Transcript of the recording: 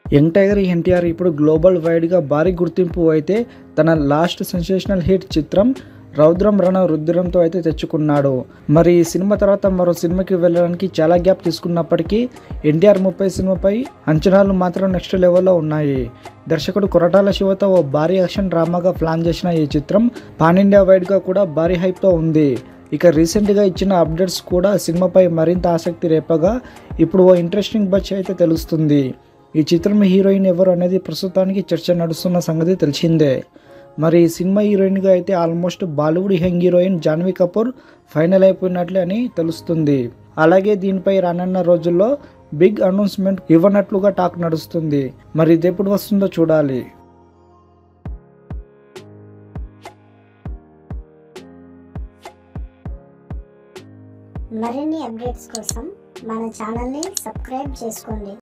young tiger NTR ఇప్పుడు global వైడ్గా భారీ గుర్తింపు అయితే తన లాస్ట్ సెన్సేషనల్ హిట్ చిత్రం రౌద్రం రణ రుద్రంతో అయితే తెచ్చుకున్నాడు మరి ఈ సినిమా తర్వాత మరో సినిమాకి వెళ్ళడానికి చాలా గ్యాప్ తీసుకున్నప్పటికీ ఎన్టీఆర్ ముప్పై సినిమాపై అంచనాలు మాత్రం నెక్స్ట్ లెవెల్లో ఉన్నాయి దర్శకుడు కొరటాల శివతో ఓ భారీ యాక్షన్ డ్రామాగా ప్లాన్ చేసిన ఈ చిత్రం పాన్ ఇండియా వైడ్గా కూడా భారీ హైప్తో ఉంది ఇక రీసెంట్గా ఇచ్చిన అప్డేట్స్ కూడా సినిమాపై మరింత ఆసక్తి రేపగా ఇప్పుడు ఓ ఇంట్రెస్టింగ్ బచ్ అయితే తెలుస్తుంది ఈ చిత్రం హీరోయిన్ ఎవరు అనేది ప్రస్తుతానికి చర్చ నడుస్తున్న సంగతి తెలిసిందే మరి ఈ సినిమా హీరోయిన్గా అయితే almost Bollywood young heroine Janhvi Kapoor final అయిపోయినట్లే అని తెలుస్తుంది అలాగే దీనిపై రానున్న రోజుల్లో బిగ్ అనౌన్స్మెంట్ ఇవ్వనట్లుగా టాక్ నడుస్తుంది మరి ఇది ఎప్పుడు వస్తుందో చూడాలి మరిన్ని అప్డేట్స్ కోసం మన ఛానల్ని సబ్స్క్రైబ్ చేసుకోండి